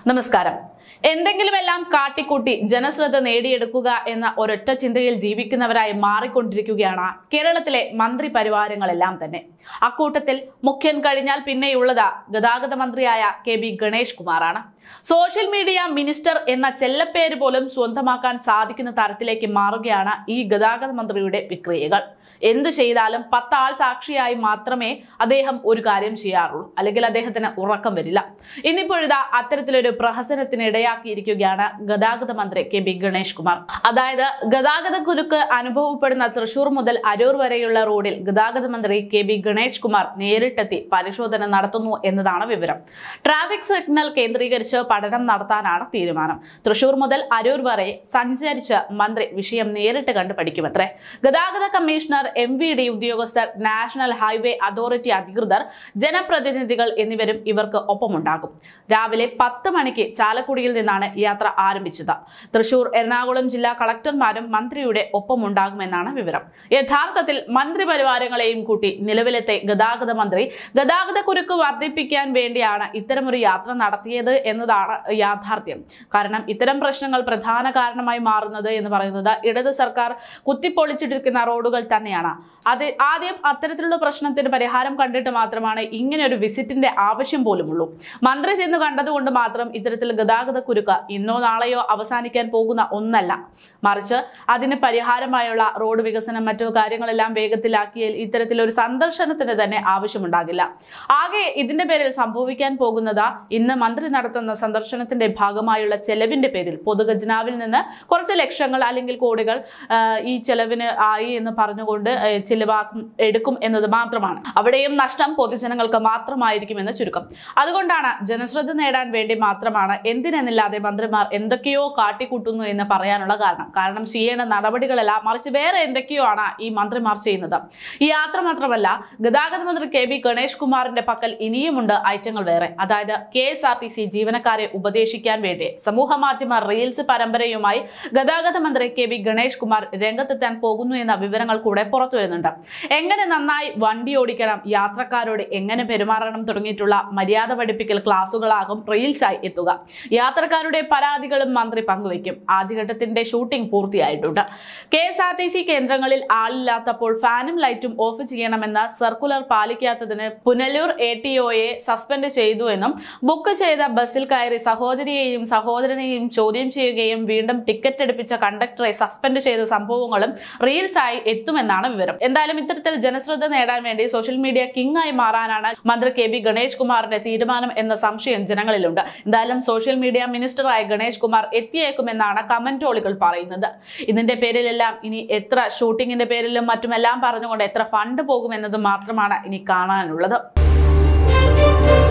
നമസ്കാരം എന്തെങ്കിലുമെല്ലാം കാട്ടിക്കൂട്ടി ജനശ്രദ്ധ നേടിയെടുക്കുക എന്ന ഒരൊറ്റ ചിന്തയിൽ ജീവിക്കുന്നവരായി മാറിക്കൊണ്ടിരിക്കുകയാണ് കേരളത്തിലെ മന്ത്രി പരിവാരങ്ങളെല്ലാം തന്നെ അക്കൂട്ടത്തിൽ മുഖ്യൻ കഴിഞ്ഞാൽ പിന്നെയുള്ളത് ഗതാഗത മന്ത്രിയായ കെ ബി ഗണേഷ് കുമാറാണ് സോഷ്യൽ മീഡിയ മിനിസ്റ്റർ എന്ന ചെല്ലപ്പേര് പോലും സ്വന്തമാക്കാൻ സാധിക്കുന്ന തരത്തിലേക്ക് മാറുകയാണ് ഈ ഗതാഗത മന്ത്രിയുടെ വിക്രിയകൾ എന്തു ചെയ്താലും പത്താൾ സാക്ഷിയായി മാത്രമേ അദ്ദേഹം ഒരു കാര്യം ചെയ്യാറുള്ളൂ അല്ലെങ്കിൽ അദ്ദേഹത്തിന് ഉറക്കം വരില്ല ഇന്നിപ്പോഴിതാ അത്തരത്തിലൊരു പ്രഹസനത്തിന് ഇടയാക്കിയിരിക്കുകയാണ് ഗതാഗത മന്ത്രി കെ ബി ഗണേഷ് കുമാർ അതായത് ഗതാഗത കുരുക്ക് അനുഭവപ്പെടുന്ന തൃശൂർ മുതൽ അരൂർ വരെയുള്ള റോഡിൽ ഗതാഗത മന്ത്രി കെ ബി ഗണേഷ് കുമാർ നേരിട്ടെത്തി പരിശോധന നടത്തുന്നു എന്നതാണ് വിവരം ട്രാഫിക് സിഗ്നൽ കേന്ദ്രീകരിച്ച് പഠനം നടത്താനാണ് തീരുമാനം തൃശൂർ മുതൽ അരൂർ വരെ സഞ്ചരിച്ച് മന്ത്രി വിഷയം നേരിട്ട് കണ്ട് പഠിക്കുമത്രേ ഗതാഗത കമ്മീഷണർ എം വി ഡി ഉദ്യോഗസ്ഥർ നാഷണൽ ഹൈവേ അതോറിറ്റി അധികൃതർ ജനപ്രതിനിധികൾ എന്നിവരും ഇവർക്ക് ഒപ്പമുണ്ടാകും രാവിലെ പത്ത് മണിക്ക് ചാലക്കുടിയിൽ നിന്നാണ് യാത്ര ആരംഭിച്ചത് തൃശൂർ എറണാകുളം ജില്ലാ കളക്ടർമാരും മന്ത്രിയുടെ ഒപ്പമുണ്ടാകുമെന്നാണ് വിവരം യഥാർത്ഥത്തിൽ മന്ത്രി പരിവാരങ്ങളെയും കൂട്ടി നിലവിലത്തെ ഗതാഗത മന്ത്രി ഗതാഗത കുരുക്ക് വർദ്ധിപ്പിക്കാൻ വേണ്ടിയാണ് ഇത്തരമൊരു യാത്ര നടത്തിയത് എന്നതാണ് യാഥാർത്ഥ്യം കാരണം ഇത്തരം പ്രശ്നങ്ങൾ പ്രധാന കാരണമായി മാറുന്നത് എന്ന് പറയുന്നത് ഇടത് സർക്കാർ കുത്തിപ്പൊളിച്ചിട്ടിരിക്കുന്ന റോഡുകൾ തന്നെയാണ് അത് ആദ്യം അത്തരത്തിലുള്ള പ്രശ്നത്തിന് പരിഹാരം കണ്ടിട്ട് മാത്രമാണ് ഇങ്ങനെ ഒരു വിസിറ്റിന്റെ ആവശ്യം പോലുമുള്ളൂ മന്ത്രി ചെന്ന് കണ്ടതുകൊണ്ട് മാത്രം ഇത്തരത്തിൽ ഗതാഗത കുരുക്ക് ഇന്നോ നാളെയോ അവസാനിക്കാൻ പോകുന്ന ഒന്നല്ല മറിച്ച് അതിന് പരിഹാരമായുള്ള റോഡ് വികസനം മറ്റു കാര്യങ്ങളെല്ലാം വേഗത്തിലാക്കിയാൽ ഇത്തരത്തിലൊരു സന്ദർശനത്തിന് തന്നെ ആവശ്യമുണ്ടാകില്ല ആകെ ഇതിന്റെ പേരിൽ സംഭവിക്കാൻ പോകുന്നത് ഇന്ന് മന്ത്രി നടത്തുന്ന സന്ദർശനത്തിന്റെ ഭാഗമായുള്ള ചെലവിന്റെ പേരിൽ പൊതുഖജനാവിൽ നിന്ന് കുറച്ച് ലക്ഷങ്ങൾ അല്ലെങ്കിൽ കോടികൾ ആ, ഈ ചെലവിന് ആയി എന്ന് പറഞ്ഞുകൊണ്ട് ആ, ചിലവാക്കും എടുക്കും എന്നത് മാത്രമാണ് അവിടെയും നഷ്ടം പൊതുജനങ്ങൾക്ക് മാത്രമായിരിക്കുമെന്ന് ചുരുക്കം അതുകൊണ്ടാണ് ജനശ്രദ്ധ നേടാൻ വേണ്ടി മാത്രമാണ് എന്തിനെന്നില്ലാതെ മന്ത്രിമാർ എന്തൊക്കെയോ കാട്ടിക്കൂട്ടുന്നു എന്ന് പറയാനുള്ള കാരണം കാരണം ചെയ്യേണ്ട നടപടികളല്ല മറിച്ച് വേറെ എന്തൊക്കെയോ ആണ് ഈ മന്ത്രിമാർ ചെയ്യുന്നത് ഈ യാത്ര മാത്രമല്ല ഗതാഗത മന്ത്രി കെ ബി ഗണേഷ് കുമാറിന്റെ പക്കൽ ഇനിയുമുണ്ട് ഐറ്റങ്ങൾ വേറെ അതായത് K S R T C ജീവനക്കാരെ ഉപദേശിക്കാൻ വേണ്ടി സമൂഹ മാധ്യമ റീൽസ് പരമ്പരയുമായി ഗതാഗത മന്ത്രി കെ ബി ഗണേഷ് കുമാർ രംഗത്തെത്താൻ പോകുന്നു എന്ന വിവരങ്ങൾ കൂടെ പുറത്തു വരുന്നുണ്ട് എങ്ങനെ നന്നായി വണ്ടി ഓടിക്കണം യാത്രക്കാരോട് എങ്ങനെ പെരുമാറണം തുടങ്ങിയിട്ടുള്ള മര്യാദ പഠിപ്പിക്കൽ ക്ലാസുകളാകും റീൽസായി എത്തുക യാത്രക്കാരുടെ പരാതികളും മന്ത്രി പങ്കുവയ്ക്കും ആദ്യഘട്ടത്തിന്റെ ഷൂട്ടിംഗ് പൂർത്തിയായിട്ടുണ്ട് K S R T C കേന്ദ്രങ്ങളിൽ ആളില്ലാത്തപ്പോൾ ഫാനും ലൈറ്റും ഓഫ് ചെയ്യണമെന്ന സർക്കുലർ പാലിക്കാത്തതിന് പുനലൂർ എ ടി ഒയെ സസ്പെൻഡ് ചെയ്തു എന്നും ബുക്ക് ചെയ്ത ബസ്സിൽ കയറി സഹോദരിയെയും സഹോദരനെയും ചോദ്യം ചെയ്യുകയും വീണ്ടും ടിക്കറ്റ് എടുപ്പിച്ച കണ്ടക്ടറെ സസ്പെൻഡ് ചെയ്ത സംഭവങ്ങളും റീൽസായി എത്തുമെന്നാണ് വിവരം എന്തായാലും ഇത്തരത്തിൽ ജനശ്രദ്ധ നേടാൻ വേണ്ടി സോഷ്യൽ മീഡിയ കിങ് ആയി മാറാനാണ് മന്ത്രി കെ ബി ഗണേഷ് കുമാറിന്റെ തീരുമാനം എന്ന സംശയം ജനങ്ങളിലുണ്ട് എന്തായാലും സോഷ്യൽ മീഡിയ മിനിസ്റ്ററായ ഗണേഷ് കുമാർ എത്തിയേക്കുമെന്നാണ് കമന്റോളികൾ പറയുന്നത് ഇതിന്റെ പേരിലെല്ലാം ഇനി എത്ര ഷൂട്ടിങ്ങിന്റെ പേരിലും മറ്റുമെല്ലാം പറഞ്ഞുകൊണ്ട് എത്ര ഫണ്ട് പോകുമെന്നത് മാത്രമാണ് ഇനി കാണാനുള്ളത്